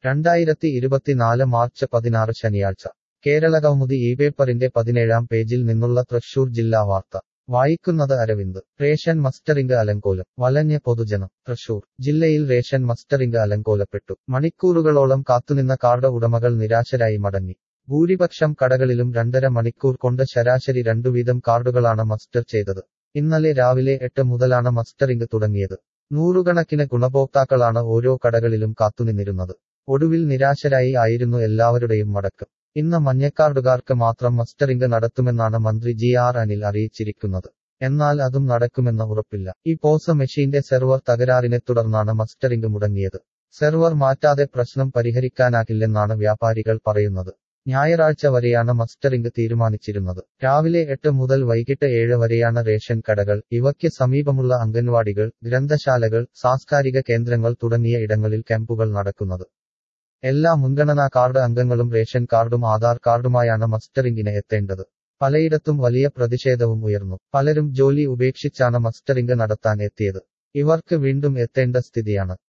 രണ്ടായിരത്തി ഇരുപത്തിനാല് മാർച്ച് പതിനാറ് ശനിയാഴ്ച കേരളകൗമുദി ഈ പേപ്പറിന്റെ പതിനേഴാം പേജിൽ നിന്നുള്ള തൃശൂർ ജില്ലാ വാർത്ത വായിക്കുന്നത് അരവിന്ദ് റേഷൻ മസ്റ്ററിംഗ് അലങ്കോലം വലഞ്ഞ പൊതുജനം തൃശൂർ ജില്ലയിൽ റേഷൻ മസ്റ്ററിംഗ് അലങ്കോലപ്പെട്ടു മണിക്കൂറുകളോളം കാത്തുനിന്ന കാർഡ് ഉടമകൾ നിരാശരായി മടങ്ങി ഭൂരിപക്ഷം കടകളിലും രണ്ടര മണിക്കൂർ കൊണ്ട് ശരാശരി രണ്ടു വീതം കാർഡുകളാണ് മസ്റ്റർ ചെയ്തത് ഇന്നലെ രാവിലെ എട്ട് മുതലാണ് മസ്റ്ററിംഗ് തുടങ്ങിയത് നൂറുകണക്കിന് ഗുണഭോക്താക്കളാണ് ഓരോ കടകളിലും കാത്തുനിന്നിരുന്നത് ഒടുവിൽ നിരാശരായി ആയിരുന്നു എല്ലാവരുടെയും മടക്കം ഇന്ന് മഞ്ഞക്കാർഡുകാർക്ക് മാത്രം മസ്റ്ററിംഗ് നടത്തുമെന്നാണ് മന്ത്രി ജി ആർ അനിൽ അറിയിച്ചിരിക്കുന്നത് എന്നാൽ അതും നടക്കുമെന്ന് ഉറപ്പില്ല ഈ പോസ് മെഷീന്റെ സെർവർ തകരാറിനെ തുടർന്നാണ് മസ്റ്ററിംഗ് മുടങ്ങിയത് സെർവർ മാറ്റാതെ പ്രശ്നം പരിഹരിക്കാനാകില്ലെന്നാണ് വ്യാപാരികൾ പറയുന്നത് ഞായറാഴ്ച വരെയാണ് മസ്റ്ററിംഗ് തീരുമാനിച്ചിരുന്നത് രാവിലെ എട്ട് മുതൽ വൈകിട്ട് ഏഴ് വരെയാണ് റേഷൻ കടകൾ ഇവയ്ക്ക് സമീപമുള്ള അംഗൻവാടികൾ ഗ്രന്ഥശാലകൾ സാംസ്കാരിക കേന്ദ്രങ്ങൾ തുടങ്ങിയ ഇടങ്ങളിൽ ക്യാമ്പുകൾ നടക്കുന്നത് എല്ലാ മുൻഗണനാ കാർഡ് അംഗങ്ങളും റേഷൻ കാർഡും ആധാർ കാർഡുമായാണ് മസ്റ്ററിംഗിന് എത്തേണ്ടത് പലയിടത്തും വലിയ പ്രതിഷേധവും ഉയർന്നു പലരും ജോലി ഉപേക്ഷിച്ചാണ് മസ്റ്ററിംഗ് നടത്താൻ എത്തിയത് ഇവർക്ക് വീണ്ടും എത്തേണ്ട സ്ഥിതിയാണ്